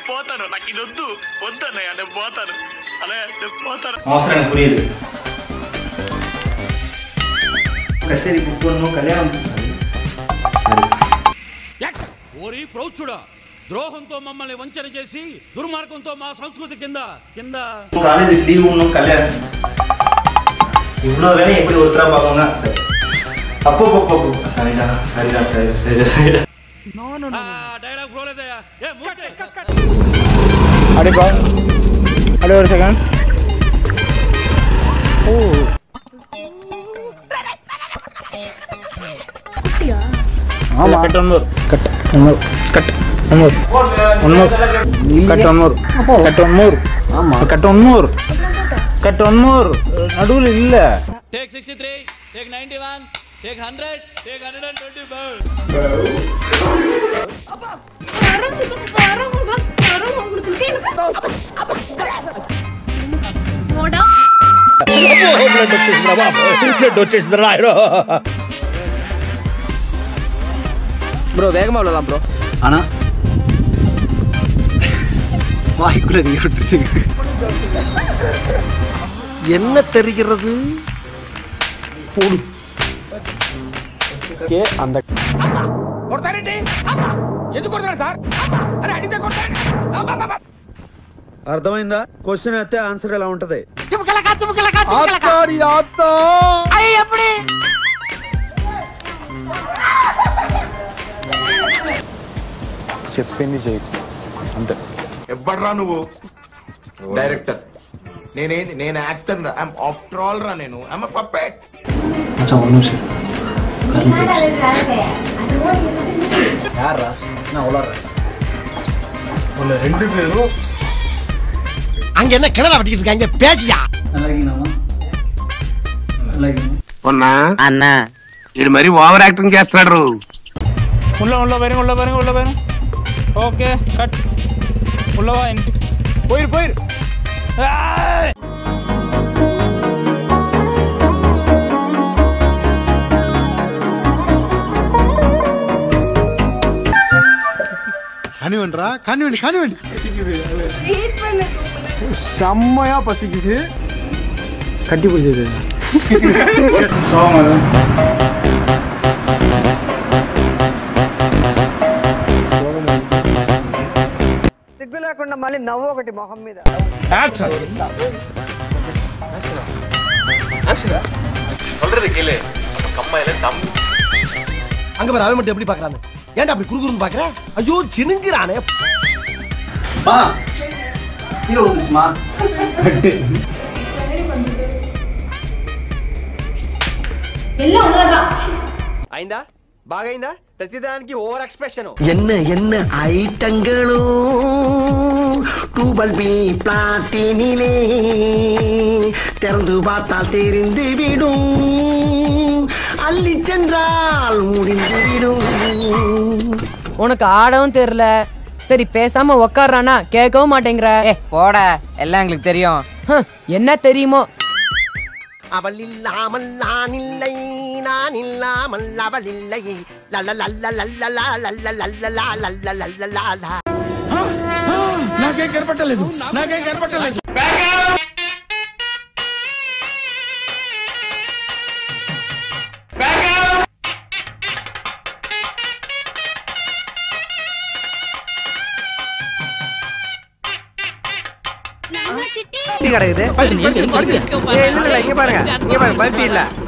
పోతాను నాకు ఇది వద్దు వద్దన్నయ్య నేను పోతాను అన్నయ్య నేను పోతాను அவசரம் எனக்கு புரியுது கச்சேரி புக் பண்ணணும் கல்யாணம் యాక్షన్! ఓరి ప్రౌఢుడా ద్రోహంతో మమ్మల్ని వంచన చేసి దుర్మార్గంతో మా సంస్కృతి కింద కింద காலேஜுக்கு லீவ் ஒன்றும் கல்யாணம் இவ்வளோ வேலையும் எப்படி ஒருத்தரா பார்க்கணும்னா சரி அப்போ அப்போ அப்போ சரிடா சரிடா சரி சரி சரிடா ఆ, డైలాగ్ ఫ్లో లేదయ్యా ఏ మూర్తి! அப்படியே பா அப்படியே ஒரு செகண்ட் ஓ ஆமா cut one more cut one more cut one more one more cut one more cut one more ஆமா cut one more cut one more நடுவில் இல்ல take sixty three take ninety one take hundred take hundred and twenty five bro வேகமா விடலாம் bro ஆனா வாய்க்குள்ள நீ விட்டுச்சு என்ன தெரிகிறது அந்த అర్థమైందా క్వశ్చన్ అయితే ఆన్సర్ ఎలా ఉంటది చెప్పింది చేయి అంతే ఎవ్వడ్రా నువ్వు డైరెక్టర్ నేనేంది నేను యాక్టర్ రా ఆఫ్టర్ ఆల్ రా నేను ఐమ్ పప్పెట్ மச்சான் ஒரு நிமிஷம் கரண்ட் போயிடுச்சு யாரா நான் உளறேன் உள்ள ரெண்டு பேரும் அங்க என்ன கிணற வட்டிக்கிட்டு இருக்காங்க பேசியா நல்லா இருக்கீங்களாமா நல்லா இருக்கீங்க అన్నా ఇది మరి ఓవర్ యాక్టింగ్ చేస్తున్నాడు உள்ள உள்ள பாருங்க உள்ள பாருங்க உள்ள பாருங்க ஓகே கட் உள்ள வா என்ட்டு போயிரு போயிரு ஏய்! కానివ్వండి రా కానివ్వండి కానివ్వండి செம்மையா பசிக்குது கட்டி பிடிச்சது சோகம் సిగ్గు లేకుండా మళ్ళీ నవ్వు ఒకటి మొహం మీద சொல்றது கேளு நம்ம கம்மாயில தம் அங்க பாரு அவன் மட்டும் எப்படி பாக்குறான்னு ஏன்டா அப்படி குறுகுறுன்னு பாக்குற ஐயோ சினுங்கிறானே மா கீழே விழுந்துச்சுமா கட்டு అయిందా బాగైందా ప్రతిదానికి ఓవర్ ఎక్స్ప్రెషన్ என்ன என்ன ஐட்டங்களோ டூபல் பி பிளாட்டினிலே திறந்து பார்த்தால் தெரிந்து விடும் அள்ளி சென்றால் முடிந்து விடும் உனக்கு ஆடவும் தெரியல சரி பேசாம உக்காடுறானா கேட்கவும் மாட்டேங்கிற போட எல்லாம் எங்களுக்கு தெரியும் ஹம், என்ன தெரியுமோ அவள் இல்லாமல் நான் இல்லை நான் இல்லாமல் அவள் இல்லை லல்ல லல்ல லல்ல லா லல்ல லல்ல லா லல்ல லல்ல லா லா నాకేం కనపట్టలేదు నాకేం కనపట్టలేదు கிடக்குது ஏய், இல்ல இல்ல இங்க பாருங்க இங்க பாருங்க பருப்பி இல்ல